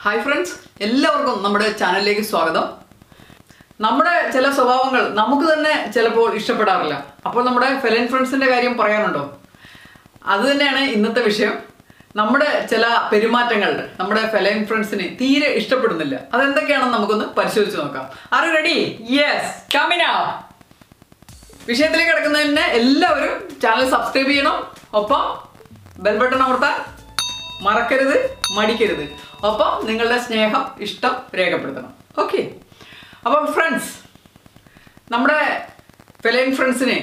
hi friends എല്ലാവർക്കും നമ്മുടെ ചാനലിലേക്ക് സ്വാഗതം നമ്മുടെ ചില സ്വഭാവങ്ങൾ നമുക്ക് തന്നെ ചിലപ്പോൾ ഇഷ്ടപ്പെടാറില്ല അപ്പോൾ നമ്മുടെ ഫെലൻ ഫ്രണ്ട്സിന്റെ കാര്യം പറയാനുണ്ടോ അത് തന്നെയാണ് ഇന്നത്തെ വിഷയം നമ്മുടെ ചില പെരുമാറ്റങ്ങൾ നമ്മുടെ ഫെലൻ ഫ്രണ്ട്സിന് തീരെ ഇഷ്ടപ്പെടുന്നില്ല അതെന്തൊക്കെയാണെന്ന് നമുക്കൊന്ന് പരിശോധിച്ച് നോക്കാം ആർ റെഡി യെസ് കമിന വിഷയത്തിലേക്ക് കിടക്കുന്നതിന് എല്ലാവരും ചാനൽ സബ്സ്ക്രൈബ് ചെയ്യണം ഒപ്പം ബെൽ ബട്ടൺ അമർത്താൻ മറക്കരുത് മടിക്കരുത് ഒപ്പം നിങ്ങളുടെ സ്നേഹം ഇഷ്ടം രേഖപ്പെടുത്തണം ഓക്കെ അപ്പം ഫ്രണ്ട്സ് നമ്മുടെ ഫെലൈൻ ഫ്രണ്ട്സിനെ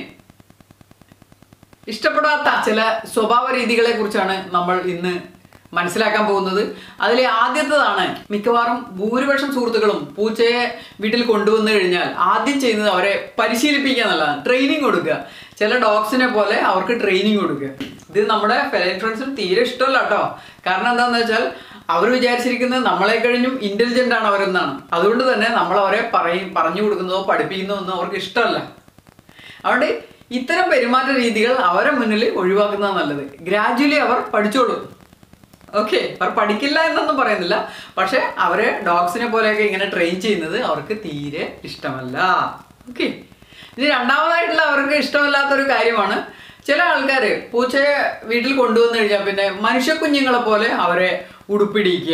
ഇഷ്ടപ്പെടാത്ത ചില സ്വഭാവ രീതികളെ കുറിച്ചാണ് നമ്മൾ ഇന്ന് മനസ്സിലാക്കാൻ പോകുന്നത് അതിലെ ആദ്യത്തേതാണ് മിക്കവാറും ഭൂരിപക്ഷം സുഹൃത്തുക്കളും പൂച്ചയെ വീട്ടിൽ കൊണ്ടുവന്നു കഴിഞ്ഞാൽ ആദ്യം ചെയ്യുന്നത് അവരെ പരിശീലിപ്പിക്കുക എന്നുള്ളതാണ് ട്രെയിനിങ് കൊടുക്കുക ചില ഡോഗ്സിനെ പോലെ അവർക്ക് ട്രെയിനിങ് കൊടുക്കുക ഇത് നമ്മുടെ ഫെലൈൻ ഫ്രണ്ട്സിന് തീരെ ഇഷ്ടമല്ല കേട്ടോ കാരണം എന്താണെന്ന് വെച്ചാൽ അവർ വിചാരിച്ചിരിക്കുന്നത് നമ്മളെ കഴിഞ്ഞും ഇന്റലിജന്റ് ആണ് അവരെന്നാണ് അതുകൊണ്ട് തന്നെ നമ്മൾ അവരെ പറയും പറഞ്ഞു കൊടുക്കുന്നതോ പഠിപ്പിക്കുന്നതോ ഒന്നും അവർക്ക് ഇഷ്ടമല്ല അതുകൊണ്ട് ഇത്തരം പെരുമാറ്റ രീതികൾ അവരെ മുന്നിൽ ഒഴിവാക്കുന്നതാണ് നല്ലത് ഗ്രാജുവലി അവർ പഠിച്ചോളും ഓക്കെ അവർ പഠിക്കില്ല എന്നൊന്നും പറയുന്നില്ല പക്ഷെ അവരെ ഡോഗ്സിനെ പോലെയൊക്കെ ഇങ്ങനെ ട്രെയിൻ ചെയ്യുന്നത് അവർക്ക് തീരെ ഇഷ്ടമല്ല ഓക്കെ ഇനി രണ്ടാമതായിട്ടുള്ള അവർക്ക് ഇഷ്ടമല്ലാത്തൊരു കാര്യമാണ് ചില ആൾക്കാർ പൂച്ചയെ വീട്ടിൽ കൊണ്ടുവന്നു കഴിഞ്ഞാൽ പിന്നെ മനുഷ്യ കുഞ്ഞുങ്ങളെ പോലെ അവരെ ഉടുപ്പിടിക്കുക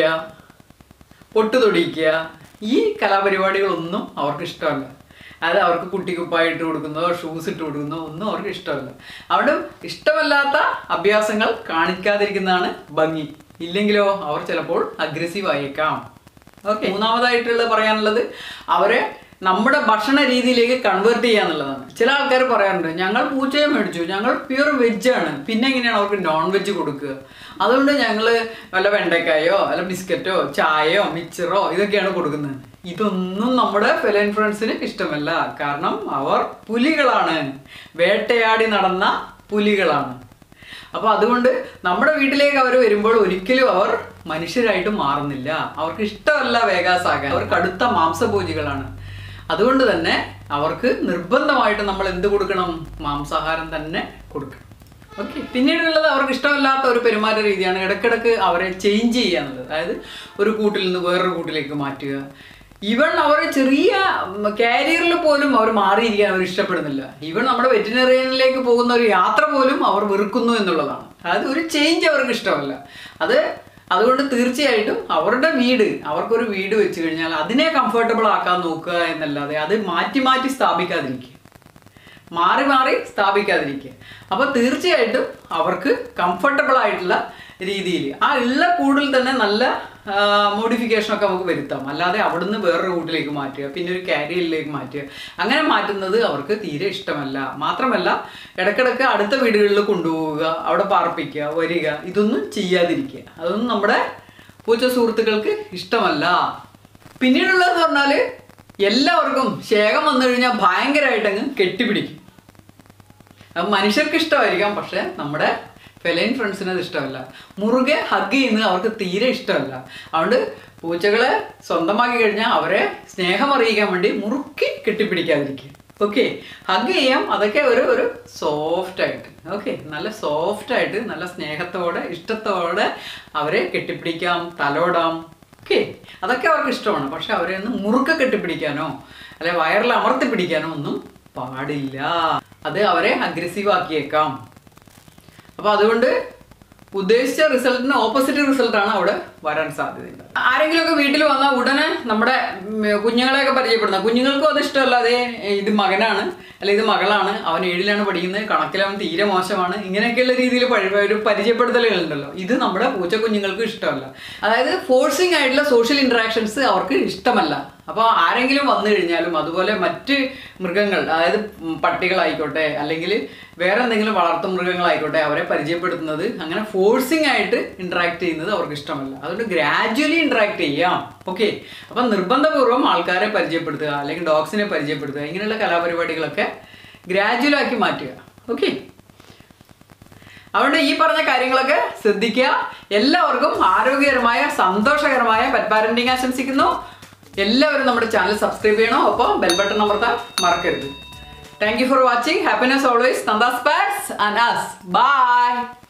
പൊട്ട് തൊടിയിക്കുക ഈ കലാപരിപാടികളൊന്നും അവർക്ക് ഇഷ്ടമല്ല അത് അവർക്ക് കുട്ടിക്കുപ്പായി ഇട്ട് കൊടുക്കുന്നതോ ഷൂസ് ഇട്ട് കൊടുക്കുന്നതോ ഒന്നും അവർക്ക് ഇഷ്ടമല്ല അവിടെ ഇഷ്ടമല്ലാത്ത അഭ്യാസങ്ങൾ കാണിക്കാതിരിക്കുന്നതാണ് ഭംഗി ഇല്ലെങ്കിലോ അവർ ചിലപ്പോൾ അഗ്രസീവ് ആയേക്കാം ഓക്കെ മൂന്നാമതായിട്ടുള്ളത് പറയാനുള്ളത് അവരെ നമ്മുടെ ഭക്ഷണ രീതിയിലേക്ക് കൺവേർട്ട് ചെയ്യാന്നുള്ളതാണ് ചില ആൾക്കാർ പറയാറുണ്ട് ഞങ്ങൾ പൂച്ചയെ മേടിച്ചു ഞങ്ങൾ പ്യൂർ വെജ് ആണ് പിന്നെ എങ്ങനെയാണ് അവർക്ക് നോൺ വെജ് കൊടുക്കുക അതുകൊണ്ട് ഞങ്ങൾ വല്ല വെണ്ടക്കായോ വല്ല ബിസ്ക്കറ്റോ ചായയോ മിച്ചറോ ഇതൊക്കെയാണ് കൊടുക്കുന്നത് ഇതൊന്നും നമ്മുടെ ഫെലൻ ഫ്രണ്ട്സിന് ഇഷ്ടമല്ല കാരണം അവർ പുലികളാണ് വേട്ടയാടി നടന്ന പുലികളാണ് അപ്പോൾ അതുകൊണ്ട് നമ്മുടെ വീട്ടിലേക്ക് അവർ വരുമ്പോൾ ഒരിക്കലും അവർ മനുഷ്യരായിട്ട് മാറുന്നില്ല അവർക്ക് ഇഷ്ടമല്ല വേഗാസാകാൻ അവർ കടുത്ത മാംസഭോജികളാണ് അതുകൊണ്ട് തന്നെ അവർക്ക് നിർബന്ധമായിട്ട് നമ്മൾ എന്ത് കൊടുക്കണം മാംസാഹാരം തന്നെ കൊടുക്കണം ഓക്കെ പിന്നീടുള്ളത് അവർക്ക് ഇഷ്ടമല്ലാത്ത ഒരു പെരുമാറ്റ രീതിയാണ് ഇടയ്ക്കിടയ്ക്ക് അവരെ ചേഞ്ച് ചെയ്യുക എന്നുള്ളത് അതായത് ഒരു കൂട്ടിൽ നിന്ന് വേറൊരു കൂട്ടിലേക്ക് മാറ്റുക ഈവൺ അവർ ചെറിയ കാരിയറിൽ പോലും അവർ മാറിയിരിക്കാൻ അവർ ഇഷ്ടപ്പെടുന്നില്ല ഈവൺ നമ്മുടെ വെറ്റിനറിയനിലേക്ക് പോകുന്ന ഒരു യാത്ര പോലും അവർ വെറുക്കുന്നു എന്നുള്ളതാണ് അതായത് ഒരു ചേഞ്ച് അവർക്ക് ഇഷ്ടമല്ല അത് അതുകൊണ്ട് തീർച്ചയായിട്ടും അവരുടെ വീട് അവർക്കൊരു വീട് വെച്ച് കഴിഞ്ഞാൽ അതിനെ കംഫർട്ടബിൾ ആക്കാൻ നോക്കുക എന്നല്ലാതെ അത് മാറ്റി മാറ്റി സ്ഥാപിക്കാതിരിക്കുക മാറി മാറി സ്ഥാപിക്കാതിരിക്കുക അപ്പോൾ തീർച്ചയായിട്ടും അവർക്ക് കംഫർട്ടബിൾ ആയിട്ടുള്ള രീതിയിൽ ആ ഉള്ള കൂടുതൽ തന്നെ നല്ല മോഡിഫിക്കേഷൻ ഒക്കെ നമുക്ക് വരുത്താം അല്ലാതെ അവിടുന്ന് വേറൊരു കൂട്ടിലേക്ക് മാറ്റുക പിന്നെ ഒരു കാരിയറിലേക്ക് മാറ്റുക അങ്ങനെ മാറ്റുന്നത് അവർക്ക് തീരെ ഇഷ്ടമല്ല മാത്രമല്ല ഇടക്കിടക്ക് അടുത്ത വീടുകളിൽ കൊണ്ടുപോവുക അവിടെ പാർപ്പിക്കുക വരിക ഇതൊന്നും ചെയ്യാതിരിക്കുക അതൊന്നും നമ്മുടെ പൂച്ച സുഹൃത്തുക്കൾക്ക് ഇഷ്ടമല്ല പിന്നീടുള്ളതെന്ന് പറഞ്ഞാൽ എല്ലാവർക്കും ശേഖം വന്നു കഴിഞ്ഞാൽ ഭയങ്കരമായിട്ട് അങ്ങ് കെട്ടിപ്പിടിക്കും അത് മനുഷ്യർക്ക് ഇഷ്ടമായിരിക്കാം പക്ഷെ നമ്മുടെ ഫെലൈൻ ഫ്രണ്ട്സിന് അത് ഇഷ്ടമല്ല മുറുകെ ഹഗ് ചെയ്യുന്നത് അവർക്ക് തീരെ ഇഷ്ടമല്ല അതുകൊണ്ട് പൂച്ചകളെ സ്വന്തമാക്കി കഴിഞ്ഞാൽ അവരെ സ്നേഹം അറിയിക്കാൻ വേണ്ടി മുറുക്കി കെട്ടിപ്പിടിക്കാതിരിക്കുക ഓക്കെ ഹഗ് ചെയ്യാം അതൊക്കെ ഒരു ഒരു സോഫ്റ്റ് ആയിട്ട് ഓക്കെ നല്ല സോഫ്റ്റ് ആയിട്ട് നല്ല സ്നേഹത്തോടെ ഇഷ്ടത്തോടെ അവരെ കെട്ടിപ്പിടിക്കാം തലോടാം ഓക്കെ അതൊക്കെ അവർക്ക് ഇഷ്ടമാണ് പക്ഷെ അവരെ ഒന്ന് മുറുക്ക കെട്ടിപ്പിടിക്കാനോ അല്ലെ വയറിൽ അമർത്തി പിടിക്കാനോ ഒന്നും പാടില്ല അത് അവരെ അഗ്രസീവ് ആക്കിയേക്കാം അപ്പൊ അതുകൊണ്ട് ഉദ്ദേശിച്ച റിസൾട്ടിന് ഓപ്പോസിറ്റ് റിസൾട്ടാണ് അവിടെ വരാൻ സാധ്യതയുണ്ട് ആരെങ്കിലും ഒക്കെ വീട്ടിൽ വന്നാൽ ഉടനെ നമ്മുടെ ഉം, കുഞ്ഞുങ്ങളെയൊക്കെ പരിചയപ്പെടുന്ന കുഞ്ഞുങ്ങൾക്കും അത് ഇഷ്ടമല്ല അതെ ഇത് മകനാണ് അല്ല ഇത് മകളാണ് അവൻ ഏഴിലാണ് പഠിക്കുന്നത് കണക്കിൽ അവൻ തീരെ മോശമാണ് ഇങ്ങനെയൊക്കെയുള്ള രീതിയിൽ പഴ- ഒരു പരിചയപ്പെടുത്തലുകളുണ്ടല്ലോ ഇത് നമ്മുടെ പൂച്ച കുഞ്ഞുങ്ങൾക്ക് ഇഷ്ടമല്ല അതായത് ഫോഴ്സിങ് ആയിട്ടുള്ള സോഷ്യൽ ഇന്ററാക്ഷൻസ് അവർക്ക് ഇഷ്ടമല്ല അപ്പോൾ ആരെങ്കിലും വന്നു കഴിഞ്ഞാലും അതുപോലെ മറ്റ് മൃഗങ്ങൾ അതായത് ഉം, പട്ടികളായിക്കോട്ടെ അല്ലെങ്കിൽ വേറെ എന്തെങ്കിലും വളർത്തു മൃഗങ്ങളായിക്കോട്ടെ അവരെ പരിചയപ്പെടുത്തുന്നത് അങ്ങനെ ഫോഴ്സിങ് ആയിട്ട് ഇന്ററാക്ട് ചെയ്യുന്നത് അവർക്ക് ഇഷ്ടമല്ല അതുകൊണ്ട് ഗ്രാജുവലി ഇന്ററാക്ട് ചെയ്യാം ഓക്കെ അപ്പം നിർബന്ധപൂർവ്വം ആൾക്കാരെ പരിചയപ്പെടുത്തുക അല്ലെങ്കിൽ ഡോഗ്സിനെ പരിചയപ്പെടുത്തുക ഇങ്ങനെയുള്ള കലാപരിപാടികളൊക്കെ ഗ്രാജുവൽ ആക്കി മാറ്റുക ഓക്കെ അതുകൊണ്ട് ഈ പറഞ്ഞ കാര്യങ്ങളൊക്കെ ശ്രദ്ധിക്കുക എല്ലാവർക്കും ആരോഗ്യകരമായ സന്തോഷകരമായ പെറ്റ് പാരന്റിങ് ആശംസിക്കുന്നു എല്ലാവരും നമ്മുടെ ചാനൽ സബ്സ്ക്രൈബ് ചെയ്യണം ഒപ്പം ബെൽ ബട്ടൺ അമർത്താൻ മറക്കരുത് thank you for watching happiness always Nanda's pets and us by